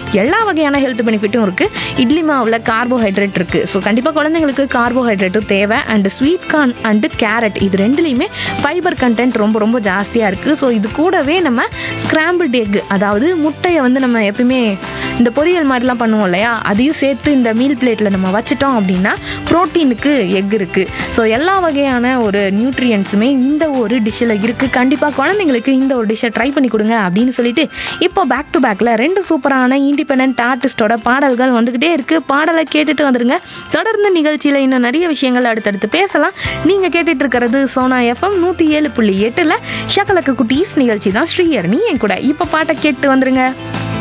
எல்லா வகையான ஹெல்த் பெனிஃபிட்டும் இருக்குது இட்லி மாவில் கார்போஹைட்ரேட் இருக்குது ஸோ கண்டிப்பாக குழந்தைங்களுக்கு கார்போஹைட்ரேட்டும் தேவை and sweet corn and carrot இது ரெண்டுலேயுமே ஃபைபர் கண்டென்ட் ரொம்ப ரொம்ப ஜாஸ்தியாக இருக்குது ஸோ இது கூடவே நம்ம ஸ்கிராம்பிள்ட் எக் அதாவது முட்டையை வந்து நம்ம எப்பயுமே இந்த பொரியல் மாதிரிலாம் பண்ணுவோம் இல்லையா அதையும் சேர்த்து இந்த மீல் பிளேட்டில் நம்ம வச்சிட்டோம் அப்படின்னா ப்ரோட்டீனுக்கு எக் இருக்குது ஸோ எல்லா வகையான ஒரு நியூட்ரியன்ஸுமே இந்த ஒரு டிஷ்ஷில் இருக்குது கண்டிப்பாக குழந்தைங்களுக்கு இந்த ஒரு டிஷ்ஷை ட்ரை பண்ணி கொடுங்க அப்படின்னு சொல்லிட்டு இப்போ பேக் டு பேக்கில் ரெண்டு சூப்பரான இண்டிபெண்ட் ஆர்டிஸ்டோட பாடல்கள் வந்துக்கிட்டே இருக்குது பாடலை கேட்டுட்டு வந்துருங்க தொடர்ந்து நிகழ்ச்சியில் இன்னும் நிறைய விஷயங்கள் அடுத்தடுத்து பேசலாம் நீங்கள் கேட்டுட்டு இருக்கிறது சோனா எஃப்எம் நூற்றி ஏழு புள்ளி எட்டில் ஷக்கலக்கு குட்டீஸ் நிகழ்ச்சி தான் ஸ்ரீயர்னி என் கூட இப்போ பாட்டை கேட்டு வந்துருங்க